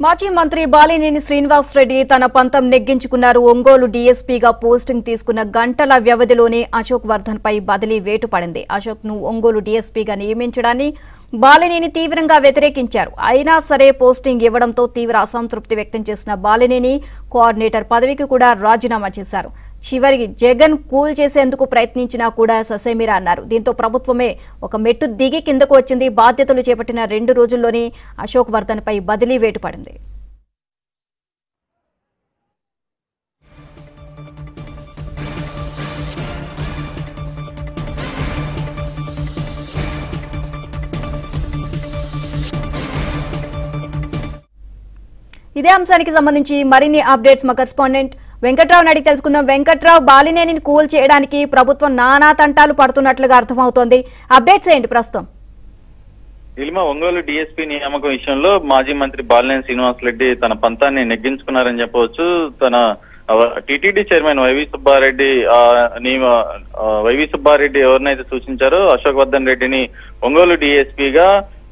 మాజీ మంత్రి బాలినేని శ్రీనివాస్ రెడ్డి తన పంతం నెగ్గించుకున్నారు ఒంగోలు డీఎస్పీగా పోస్టింగ్ తీసుకున్న గంటల వ్యవధిలోనే అశోక్ వర్ధన్ పై బదిలీ వేటు పడింది అశోక్ ను ఒంగోలు డీఎస్పీగా నియమించడాన్ని బాలినేని తీవ్రంగా వ్యతిరేకించారు అయినా సరే పోస్టింగ్ ఇవ్వడంతో తీవ్ర అసంతృప్తి వ్యక్తం చేసిన బాలినేని కోఆర్డినేటర్ పదవికి కూడా రాజీనామా చేశారు చివరికి జగన్ కూల్ చేసేందుకు ప్రయత్నించినా కూడా ససేమిరా అన్నారు దీంతో ప్రభుత్వమే ఒక మెట్టు దిగి కిందకు వచ్చింది బాధ్యతలు చేపట్టిన రెండు రోజుల్లోనే అశోక్ వర్ధన్ పై బదిలీ వేటు పడింది ఇదే అంశానికి సంబంధించి మరిన్ని అప్డేట్స్ మా కరెస్పాండెంట్ వెంకట్రావు అడిగి తెలుసుకుందాం వెంకట్రావు బాలినేనిని కూల్ చేయడానికి ప్రభుత్వం నానా తంటాలు పడుతున్నట్లుగా అర్థమవుతోంది అప్డేట్స్ ఏంటి ప్రస్తుతం ఇల్మ ఒంగోలు డిఎస్పీ నియామకం విషయంలో మాజీ మంత్రి బాలినేని శ్రీనివాస్ రెడ్డి తన పంతాన్ని నెగ్గించుకున్నారని చెప్పవచ్చు తన టిటిడి చైర్మన్ వైవి సుబ్బారెడ్డి ఆ, నియమ ఆ, వైవి సుబ్బారెడ్డి ఎవరినైతే సూచించారో అశోక్ వర్ధన్ రెడ్డిని ఒంగోలు డిఎస్పీగా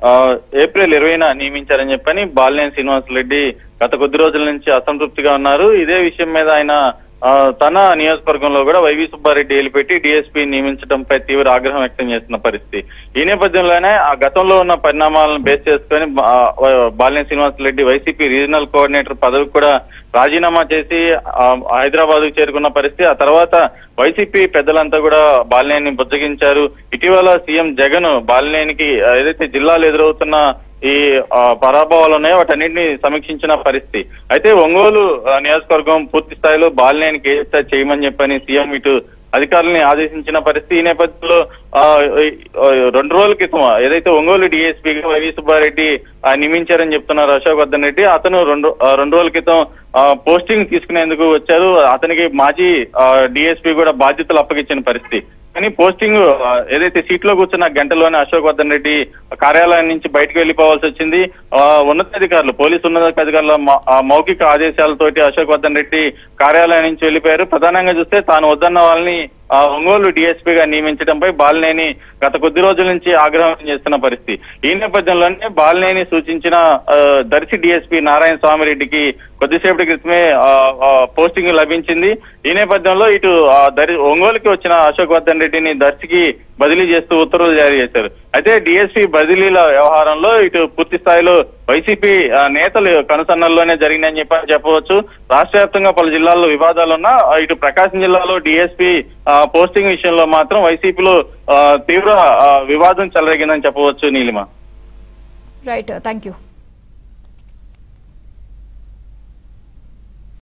ఏప్రిల్ ఇరవైన నియమించారని చెప్పని బాలినేని శ్రీనివాస్ రెడ్డి గత కొద్ది రోజుల నుంచి అసంతృప్తిగా ఉన్నారు ఇదే విషయం మీద ఆయన ఆ, తన నియోజకవర్గంలో కూడా వైవి సుబ్బారెడ్డి ఏలిపెట్టి డిఎస్పీ నియమించడంపై తీవ్ర ఆగ్రహం వ్యక్తం చేస్తున్న పరిస్థితి ఈ నేపథ్యంలోనే ఆ గతంలో ఉన్న పరిణామాలను బేస్ చేసుకొని బా- ఆ, Balineni Srinivas Reddy YCP regional coordinator పదవికి కూడా రాజీనామా చేసి హైదరాబాద్ చేరుకున్న పరిస్థితి ఆ తర్వాత వైసీపీ పెద్దలంతా కూడా బాలినేని బుజ్జగించారు ఇటీవల సీఎం జగన్ బాలినేనికి ఆ, ఏదైతే జిల్లాలు ఎదురవుతున్న ఈ ఆ, పరాభవాలు ఉన్నాయో వాటన్నింటినీ సమీక్షించిన పరిస్థితి అయితే ఒంగోలు ఆ, నియోజకవర్గం పూర్తి స్థాయిలో బాలినేనికి ఏ స్థాయి చేయమని చెప్పని సీఎం ఇటు అధికారులని ఆదేశించిన పరిస్థితి ఈ నేపథ్యంలో ఆ, ఈ- ఆ, రెండు రోజుల క్రితం ఏదైతే ఒంగోలు డిఎస్పీగా వైవి సుబ్బారెడ్డి ఆ, నియమించారని చెప్తున్నారు అశోక్ వర్ధన్ రెడ్డి అతను రెండు ఆ, రెండు రోజుల క్రితం ఆ, పోస్టింగ్ తీసుకునేందుకు వచ్చారు అతనికి మాజీ డిఎస్పీ కూడా బాధ్యతలు అప్పగించిన పరిస్థితి కానీ పోస్టింగ్ ఆ, ఏదైతే సీట్ లో కూర్చున్న గంటలోనే అశోక్ వర్ధన్ రెడ్డి కార్యాలయం నుంచి బయటకు వెళ్లిపోవాల్సి వచ్చింది ఆ, ఉన్నతాధికారులు పోలీసు ఉన్నతాధికారుల మౌ- ఆ, మౌఖిక ఆదేశాలతోటి అశోక్ వర్ధన్ రెడ్డి కార్యాలయం నుంచి వెళ్లిపోయారు ప్రధానంగా చూస్తే తాను వద్దన్న వాళ్ళని ఆ, ఒంగోలు డిఎస్పీగా నియమించడంపై బాలినేని గత కొద్ది రోజుల నుంచి ఆగ్రహం వ్యక్తం చేస్తున్న పరిస్థితి ఈ నేపథ్యంలోనే బాలినేని సూచించిన ఆ, దర్శి డిఎస్పీ నారాయణ స్వామి రెడ్డికి కొద్దిసేపటి క్రితమే ఆ, ఆ, పోస్టింగ్ లభించింది ఈ నేపథ్యంలో ఇటు ఆ, దరి ఒంగోలుకి వచ్చిన అశోక్ వర్ధన్ రెడ్డిని దర్శికి బదిలీ చేస్తూ ఉత్తర్వులు జారీ చేశారు అయితే డిఎస్పీ బదిలీల వ్యవహారంలో ఇటు పూర్తి స్థాయిలో వైసీపీ ఆ, నేతలు కనుసన్నల్లోనే జరిగిందని చెప్పని చెప్పవచ్చు రాష్ట్ర వ్యాప్తంగా పలు జిల్లాల్లో వివాదాలున్నా ఆ, ఇటు ప్రకాశం జిల్లాలో డిఎస్పీ పోస్టింగ్ విషయంలో మాత్రం వైసీపీలో ఆ, తీవ్ర ఆ, వివాదం చెలరేగిందని చెప్పవచ్చు నీలిమ రైట్ థ్యాంక్ యూ